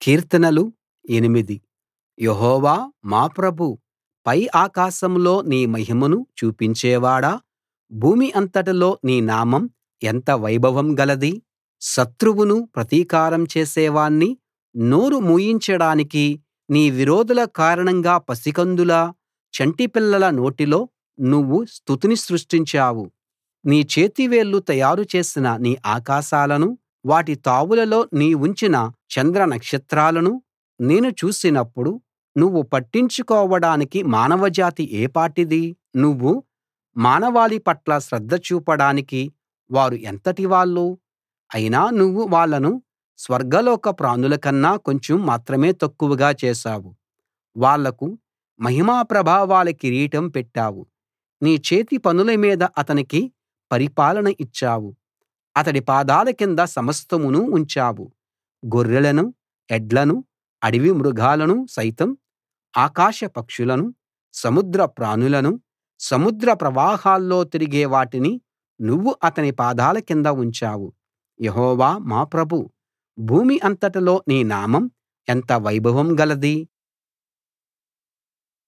కీర్తనలు 8 యెహోవా మా ప్రభూ పై ఆకాశంలో నీ మహిమను చూపించేవాడా భూమి అంతటిలో నీ నామం ఎంత వైభవం గలది శత్రువును ప్రతీకారం చేసేవాణ్ణి నోరు మూయించడానికి నీ విరోధుల కారణంగా పసికందుల చంటిపిల్లల నోటిలో నువ్వు స్తుతిని సృష్టించావు నీ చేతివేళ్లు తయారు చేసిన నీ ఆకాశాలనూ వాటి తావులలో నీవుంచిన చంద్ర నక్షత్రాలనూ నేను చూసినప్పుడు నువ్వు పట్టించుకోవడానికి మానవజాతి ఏ పాటిది నువ్వు మానవాళి పట్ల శ్రద్ధ చూపడానికి వారు ఎంతటి వాళ్ళు అయినా నువ్వు వాళ్ళను స్వర్గలోక ప్రాణులకన్నా కొంచెం మాత్రమే తక్కువగా చేశావు వాళ్లకు మహిమ ప్రభావాల కిరీటం పెట్టావు నీ చేతి పనుల మీద అతనికి పరిపాలన ఇచ్చావు అతడి పాదాల కింద సమస్తమును ఉంచావు గొర్రెలనూ ఎడ్లనూ అడవి మృగాలనూ సైతం ఆకాశ పక్షులనూ సముద్ర ప్రాణులనూ సముద్ర ప్రవాహాల్లో తిరిగే వాటిని నువ్వు అతని పాదాల కింద ఉంచావు యెహోవా మా ప్రభూ భూమి అంతటిలో నీ నామం ఎంత వైభవం గలది